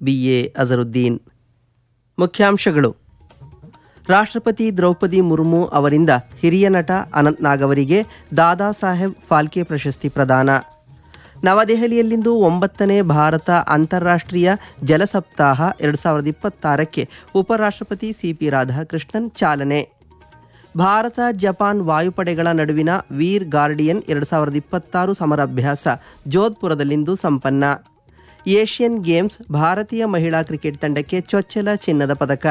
B A Azharuddin ಮುಖ್ಯಾಂಶಗಳು ರಾಷ್ಟ್ರಪತಿ ದ್ರೌಪದಿ ಮುರ್ಮು ಅವರಿಂದ ಹಿರಿಯ ನಟ ಅನಂತ್ ನಾಗ್ ಅವರಿಗೆ ದಾದಾ ಸಾಹೇಬ್ ಫಾಲ್ಕೆ ಪ್ರಶಸ್ತಿ ಪ್ರದಾನ ನವದೆಹಲಿಯಲ್ಲಿಂದು ಒಂಬತ್ತನೇ ಭಾರತ ಅಂತಾರಾಷ್ಟ್ರೀಯ ಜಲ ಸಪ್ತಾಹ ಎರಡು ಸಾವಿರದ ಇಪ್ಪತ್ತಾರಕ್ಕೆ ಉಪರಾಷ್ಟ್ರಪತಿ ಸಿಪಿ ರಾಧಾಕೃಷ್ಣನ್ ಚಾಲನೆ ಭಾರತ ಜಪಾನ್ ವಾಯುಪಡೆಗಳ ನಡುವಿನ ವೀರ್ ಗಾರ್ಡಿಯನ್ ಎರಡು ಸಾವಿರದ ಇಪ್ಪತ್ತಾರು ಸಮರಾಭ್ಯಾಸ ಜೋಧ್ಪುರದಲ್ಲಿಂದು ಸಂಪನ್ನ ಏಷ್ಯನ್ ಗೇಮ್ಸ್ ಭಾರತೀಯ ಮಹಿಳಾ ಕ್ರಿಕೆಟ್ ತಂಡಕ್ಕೆ ಚೊಚ್ಚಲ ಚಿನ್ನದ ಪದಕ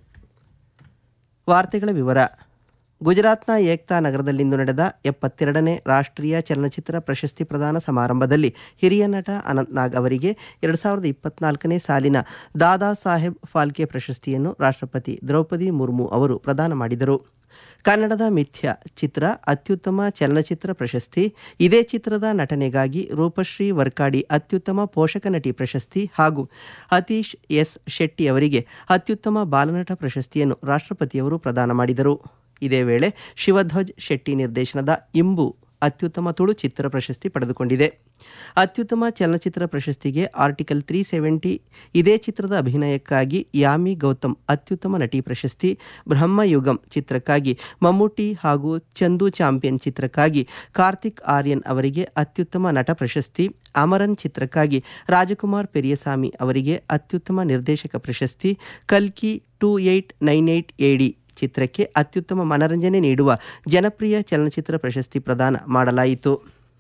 ವಾರ್ತೆಗಳ ವಿವರ ಗುಜರಾತ್ನ ಏಕ್ತಾ ನಗರದಲ್ಲಿಂದು ನಡೆದ ಎಪ್ಪತ್ತೆರಡನೇ ರಾಷ್ಟ್ರೀಯ ಚಲನಚಿತ್ರ ಪ್ರಶಸ್ತಿ ಪ್ರದಾನ ಸಮಾರಂಭದಲ್ಲಿ ಹಿರಿಯ ನಟ ಅನಂತ್ ನಾಗ್ ಅವರಿಗೆ ಎರಡು ಸಾವಿರದ ಇಪ್ಪತ್ನಾಲ್ಕನೇ ಸಾಲಿನ ದಾದಾ ಸಾಹೇಬ್ ಫಾಲ್ಕೆ ಪ್ರಶಸ್ತಿಯನ್ನು ರಾಷ್ಟ್ರಪತಿ ದ್ರೌಪದಿ ಮುರ್ಮು ಅವರು ಪ್ರದಾನ ಮಾಡಿದರು ಕನ್ನಡದ ಮಿಥ್ಯ ಚಿತ್ರ ಅತ್ಯುತ್ತಮ ಚಲನಚಿತ್ರ ಪ್ರಶಸ್ತಿ ಇದೇ ಚಿತ್ರದ ನಟನೆಗಾಗಿ ರೂಪಶ್ರೀ ವರ್ಕಾಡಿ ಅತ್ಯುತ್ತಮ ಪೋಷಕ ನಟಿ ಪ್ರಶಸ್ತಿ ಹಾಗೂ ಅತೀಶ್ ಎಸ್ ಶೆಟ್ಟಿ ಅವರಿಗೆ ಅತ್ಯುತ್ತಮ ಬಾಲನಟ ಪ್ರಶಸ್ತಿಯನ್ನು ರಾಷ್ಟ್ರಪತಿಯವರು ಪ್ರದಾನ ಮಾಡಿದರು ಇದೇ ವೇಳೆ ಶಿವಧ್ವಜ್ ಶೆಟ್ಟಿ ನಿರ್ದೇಶನದ ಇಂಬು ಅತ್ಯುತ್ತಮ ತುಳು ಚಿತ್ರ ಪ್ರಶಸ್ತಿ ಪಡೆದುಕೊಂಡಿದೆ ಅತ್ಯುತ್ತಮ ಚಲನಚಿತ್ರ ಪ್ರಶಸ್ತಿಗೆ ಆರ್ಟಿಕಲ್ ತ್ರೀ ಸೆವೆಂಟಿ ಇದೇ ಚಿತ್ರದ ಅಭಿನಯಕ್ಕಾಗಿ ಯಾಮಿ ಗೌತಮ್ ಅತ್ಯುತ್ತಮ ನಟಿ ಪ್ರಶಸ್ತಿ ಬ್ರಹ್ಮಯುಗಂ ಚಿತ್ರಕ್ಕಾಗಿ ಮಮ್ಮೂಟಿ ಹಾಗೂ ಚಂದು ಚಾಂಪಿಯನ್ ಚಿತ್ರಕ್ಕಾಗಿ ಕಾರ್ತಿಕ್ ಆರ್ಯನ್ ಅವರಿಗೆ ಅತ್ಯುತ್ತಮ ನಟ ಪ್ರಶಸ್ತಿ ಅಮರನ್ ಚಿತ್ರಕ್ಕಾಗಿ ರಾಜಕುಮಾರ್ ಪೆರಿಯಸಾಮಿ ಅವರಿಗೆ ಅತ್ಯುತ್ತಮ ನಿರ್ದೇಶಕ ಪ್ರಶಸ್ತಿ ಕಲ್ಕಿ ಟೂ ಏಯ್ಟ್ ನೈನ್ ಏಯ್ಟ್ ಎಡಿ ಚಿತ್ರಕ್ಕೆ ಅತ್ಯುತ್ತಮ ಮನರಂಜನೆ ನೀಡುವ ಜನಪ್ರಿಯ ಚಲನಚಿತ್ರ ಪ್ರಶಸ್ತಿ ಪ್ರದಾನ ಮಾಡಲಾಯಿತು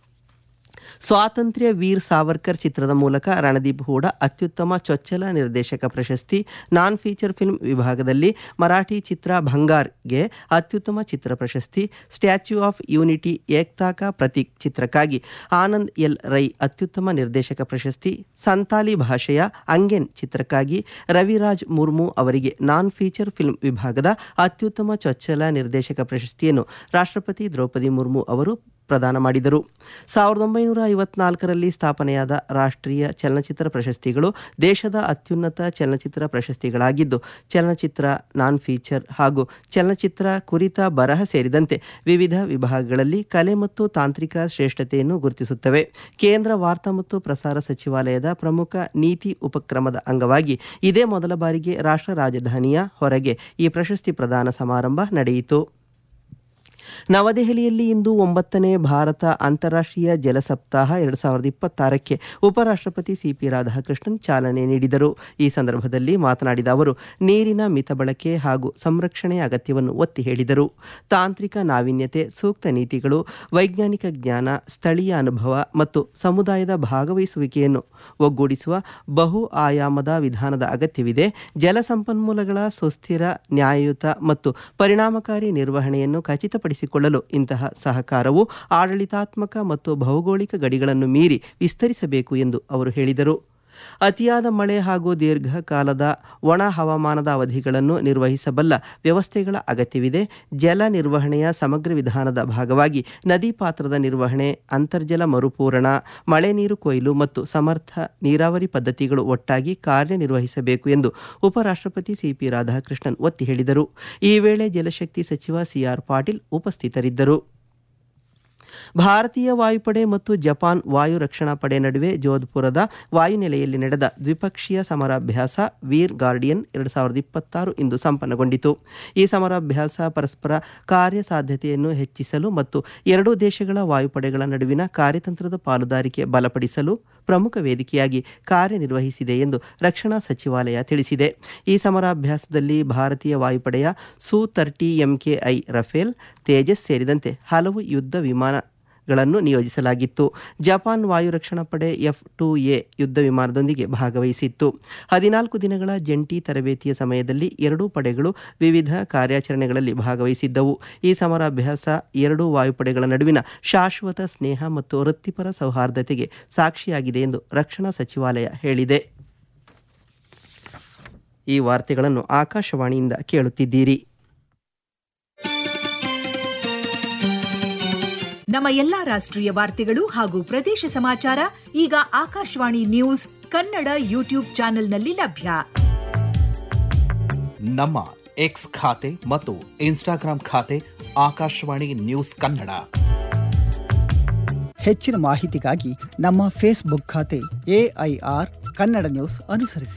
ಸ್ವಾತಂತ್ರ್ಯ ವೀರ್ ಸಾವರ್ಕರ್ ಚಿತ್ರದ ಮೂಲಕ ರಣದೀಪ್ ಹೂಡ ಅತ್ಯುತ್ತಮ ಚೊಚ್ಚಲ ನಿರ್ದೇಶಕ ಪ್ರಶಸ್ತಿ ನಾನ್ ಫೀಚರ್ ಫಿಲ್ಮ್ ವಿಭಾಗದಲ್ಲಿ ಮರಾಠಿ ಚಿತ್ರ ಭಂಗಾರ್ಗೆ ಅತ್ಯುತ್ತಮ ಚಿತ್ರ ಪ್ರಶಸ್ತಿ ಸ್ಟ್ಯಾಚ್ಯೂ ಆಫ್ ಯೂನಿಟಿ ಏಕ್ತಾ ಕಾ ಪ್ರತೀಕ್ ಚಿತ್ರಕ್ಕಾಗಿ ಆನಂದ್ ಎಲ್ ರೈ ಅತ್ಯುತ್ತಮ ನಿರ್ದೇಶಕ ಪ್ರಶಸ್ತಿ ಸಂತಾಲಿ ಭಾಷೆಯ ಅಂಗೆನ್ ಚಿತ್ರಕ್ಕಾಗಿ ರವಿರಾಜ್ ಮುರ್ಮು ಅವರಿಗೆ ನಾನ್ ಫೀಚರ್ ಫಿಲ್ಮ್ ವಿಭಾಗದ ಅತ್ಯುತ್ತಮ ಚೊಚ್ಚಲ ನಿರ್ದೇಶಕ ಪ್ರಶಸ್ತಿಯನ್ನು ರಾಷ್ಟ್ರಪತಿ ದ್ರೌಪದಿ ಮುರ್ಮು ಅವರು ಪ್ರದಾನ ಮಾಡಿದರು ಸಾವಿರದ ಒಂಬೈನೂರ ಐವತ್ನಾಲ್ಕರಲ್ಲಿ ಸ್ಥಾಪನೆಯಾದ ರಾಷ್ಟ್ರೀಯ ಚಲನಚಿತ್ರ ಪ್ರಶಸ್ತಿಗಳು ದೇಶದ ಅತ್ಯುನ್ನತ ಚಲನಚಿತ್ರ ಪ್ರಶಸ್ತಿಗಳಾಗಿದ್ದು ಚಲನಚಿತ್ರ ನಾನ್ ಫೀಚರ್ ಹಾಗೂ ಚಲನಚಿತ್ರ ಕುರಿತ ಬರಹ ಸೇರಿದಂತೆ ವಿವಿಧ ವಿಭಾಗಗಳಲ್ಲಿ ಕಲೆ ಮತ್ತು ತಾಂತ್ರಿಕ ಶ್ರೇಷ್ಠತೆಯನ್ನು ಗುರುತಿಸುತ್ತವೆ ಕೇಂದ್ರ ವಾರ್ತಾ ಮತ್ತು ಪ್ರಸಾರ ಸಚಿವಾಲಯದ ಪ್ರಮುಖ ನೀತಿ ಉಪಕ್ರಮದ ಅಂಗವಾಗಿ ಇದೇ ಮೊದಲ ಬಾರಿಗೆ ರಾಷ್ಟ್ರ ರಾಜಧಾನಿಯ ಹೊರಗೆ ಈ ಪ್ರಶಸ್ತಿ ಪ್ರದಾನ ಸಮಾರಂಭ ನಡೆಯಿತು ನವದೆಹಲಿಯಲ್ಲಿ ಇಂದು ಒಂಬತ್ತನೇ ಭಾರತ ಅಂತಾರಾಷ್ಟ್ರೀಯ ಜಲ ಸಪ್ತಾಹ ಎರಡು ಸಾವಿರದ ಇಪ್ಪತ್ತಾರಕ್ಕೆ ಉಪರಾಷ್ಟ್ರಪತಿ ಸಿಪಿ ರಾಧಾಕೃಷ್ಣನ್ ಚಾಲನೆ ನೀಡಿದರು ಈ ಸಂದರ್ಭದಲ್ಲಿ ಮಾತನಾಡಿದ ಅವರು ನೀರಿನ ಮಿತ ಬಳಕೆ ಹಾಗೂ ಸಂರಕ್ಷಣೆಯ ಅಗತ್ಯವನ್ನು ಒತ್ತಿ ಹೇಳಿದರು ತಾಂತ್ರಿಕ ನಾವೀನ್ಯತೆ ಸೂಕ್ತ ನೀತಿಗಳು ವೈಜ್ಞಾನಿಕ ಜ್ಞಾನ ಸ್ಥಳೀಯ ಅನುಭವ ಮತ್ತು ಸಮುದಾಯದ ಭಾಗವಹಿಸುವಿಕೆಯನ್ನು ಒಗ್ಗೂಡಿಸುವ ಬಹು ಆಯಾಮದ ವಿಧಾನದ ಅಗತ್ಯವಿದೆ ಜಲ ಸಂಪನ್ಮೂಲಗಳ ಸುಸ್ಥಿರ ನ್ಯಾಯಯುತ ಮತ್ತು ಪರಿಣಾಮಕಾರಿ ನಿರ್ವಹಣೆಯನ್ನು ಖಚಿತಪಡಿಸಿಕೊಳ್ಳಲು ಇಂತಹ ಸಹಕಾರವು ಆಡಳಿತಾತ್ಮಕ ಮತ್ತು ಭೌಗೋಳಿಕ ಗಡಿಗಳನ್ನು ಮೀರಿ ವಿಸ್ತರಿಸಬೇಕು ಎಂದು ಅವರು ಹೇಳಿದರು ಅತಿಯಾದ ಮಳೆ ಹಾಗೂ ದೀರ್ಘಕಾಲದ ಒಣ ಹವಾಮಾನದ ಅವಧಿಗಳನ್ನು ನಿರ್ವಹಿಸಬಲ್ಲ ವ್ಯವಸ್ಥೆಗಳ ಅಗತ್ಯವಿದೆ ಜಲ ನಿರ್ವಹಣೆಯ ಸಮಗ್ರ ವಿಧಾನದ ಭಾಗವಾಗಿ ನದಿ ಪಾತ್ರದ ನಿರ್ವಹಣೆ ಅಂತರ್ಜಲ ಮರುಪೂರಣ ಮಳೆ ನೀರು ಕೊಯ್ಲು ಮತ್ತು ಸಮರ್ಥ ನೀರಾವರಿ ಪದ್ಧತಿಗಳು ಒಟ್ಟಾಗಿ ಕಾರ್ಯನಿರ್ವಹಿಸಬೇಕು ಎಂದು ಉಪರಾಷ್ಟ್ರಪತಿ ಸಿಪಿ ರಾಧಾಕೃಷ್ಣನ್ ಒತ್ತಿ ಹೇಳಿದರು ಈ ವೇಳೆ ಜಲಶಕ್ತಿ ಸಚಿವ ಸಿಆರ್ ಪಾಟೀಲ್ ಉಪಸ್ಥಿತರಿದ್ದರು ಭಾರತೀಯ ವಾಯುಪಡೆ ಮತ್ತು ಜಪಾನ್ ವಾಯು ರಕ್ಷಣಾ ಪಡೆ ನಡುವೆ ಜೋಧ್ಪುರದ ವಾಯುನೆಲೆಯಲ್ಲಿ ನಡೆದ ದ್ವಿಪಕ್ಷೀಯ ಸಮರಾಭ್ಯಾಸ ವೀರ್ ಗಾರ್ಡಿಯನ್ ಎರಡು ಸಾವಿರದ ಇಪ್ಪತ್ತಾರು ಇಂದು ಸಂಪನ್ನಗೊಂಡಿತು ಈ ಸಮರಾಭ್ಯಾಸ ಪರಸ್ಪರ ಕಾರ್ಯಸಾಧ್ಯತೆಯನ್ನು ಹೆಚ್ಚಿಸಲು ಮತ್ತು ಎರಡೂ ದೇಶಗಳ ವಾಯುಪಡೆಗಳ ನಡುವಿನ ಕಾರ್ಯತಂತ್ರದ ಪಾಲುದಾರಿಕೆ ಬಲಪಡಿಸಲು ಪ್ರಮುಖ ವೇದಿಕೆಯಾಗಿ ಕಾರ್ಯನಿರ್ವಹಿಸಿದೆ ಎಂದು ರಕ್ಷಣಾ ಸಚಿವಾಲಯ ತಿಳಿಸಿದೆ ಈ ಸಮರಾಭ್ಯಾಸದಲ್ಲಿ ಭಾರತೀಯ ವಾಯುಪಡೆಯ ಸು ತರ್ಟಿ ಎಂಕೆಐ ರಫೇಲ್ ತೇಜಸ್ ಸೇರಿದಂತೆ ಹಲವು ಯುದ್ಧ ವಿಮಾನಗಳನ್ನು ನಿಯೋಜಿಸಲಾಗಿತ್ತು ಜಪಾನ್ ವಾಯು ರಕ್ಷಣಾ ಪಡೆ ಎಫ್ ಟು ಎ ಯುದ್ಧ ವಿಮಾನದೊಂದಿಗೆ ಭಾಗವಹಿಸಿತ್ತು ಹದಿನಾಲ್ಕು ದಿನಗಳ ಜಂಟಿ ತರಬೇತಿಯ ಸಮಯದಲ್ಲಿ ಎರಡೂ ಪಡೆಗಳು ವಿವಿಧ ಕಾರ್ಯಾಚರಣೆಗಳಲ್ಲಿ ಭಾಗವಹಿಸಿದ್ದವು ಈ ಸಮರಾಭ್ಯಾಸ ಎರಡೂ ವಾಯುಪಡೆಗಳ ನಡುವಿನ ಶಾಶ್ವತ ಸ್ನೇಹ ಮತ್ತು ವೃತ್ತಿಪರ ಸೌಹಾರ್ದತೆಗೆ ಸಾಕ್ಷಿಯಾಗಿದೆ ಎಂದು ರಕ್ಷಣಾ ಸಚಿವಾಲಯ ಹೇಳಿದೆ ಈ ವಾರ್ತೆಗಳನ್ನು ಆಕಾಶವಾಣಿಯಿಂದ ಕೇಳುತ್ತಿದ್ದೀರಿ ನಮ್ಮ ಎಲ್ಲಾ ರಾಷ್ಟ್ರೀಯ ವಾರ್ತೆಗಳು ಹಾಗೂ ಪ್ರದೇಶ ಸಮಾಚಾರ ಈಗ ಆಕಾಶವಾಣಿ ನ್ಯೂಸ್ ಕನ್ನಡ ಯೂಟ್ಯೂಬ್ ಚಾನೆಲ್ನಲ್ಲಿ ಲಭ್ಯ ನಮ್ಮ ಎಕ್ಸ್ ಖಾತೆ ಮತ್ತು ಇನ್ಸ್ಟಾಗ್ರಾಂ ಖಾತೆ ಆಕಾಶವಾಣಿ ನ್ಯೂಸ್ ಕನ್ನಡ ಹೆಚ್ಚಿನ ಮಾಹಿತಿಗಾಗಿ ನಮ್ಮ ಫೇಸ್ಬುಕ್ ಖಾತೆ ಎಐಆರ್ ಕನ್ನಡ ನ್ಯೂಸ್ ಅನುಸರಿಸಿ